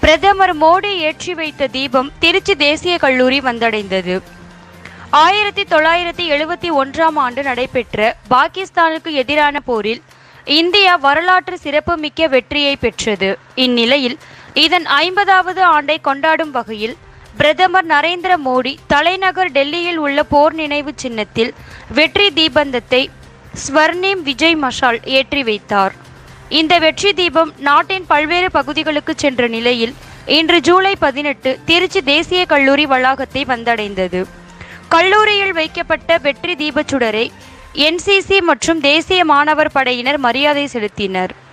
பிரதமர் மோடி ஏற்றி வைத்த தீபம் திருச்சி தேசிய கல்லூரி வந்தடைந்தது ஆயிரத்தி தொள்ளாயிரத்தி எழுபத்தி ஒன்றாம் ஆண்டு நடைபெற்ற பாகிஸ்தானுக்கு எதிரான போரில் இந்தியா வரலாற்று சிறப்புமிக்க வெற்றியை பெற்றது இந்நிலையில் இதன் ஐம்பதாவது ஆண்டை கொண்டாடும் வகையில் பிரதமர் நரேந்திர மோடி தலைநகர் டெல்லியில் உள்ள போர் நினைவு சின்னத்தில் வெற்றி தீபந்தத்தை ஸ்வர்ணீம் விஜய் மஷால் ஏற்றி வைத்தார் இந்த வெற்றி தீபம் நாட்டின் பல்வேறு பகுதிகளுக்கு சென்ற நிலையில் இன்று ஜூலை பதினெட்டு திருச்சி தேசிய கல்லூரி வளாகத்தை வந்தடைந்தது கல்லூரியில் வைக்கப்பட்ட வெற்றி தீபச்சுடரை என்சிசி மற்றும் தேசிய மாணவர் படையினர் மரியாதை செலுத்தினர்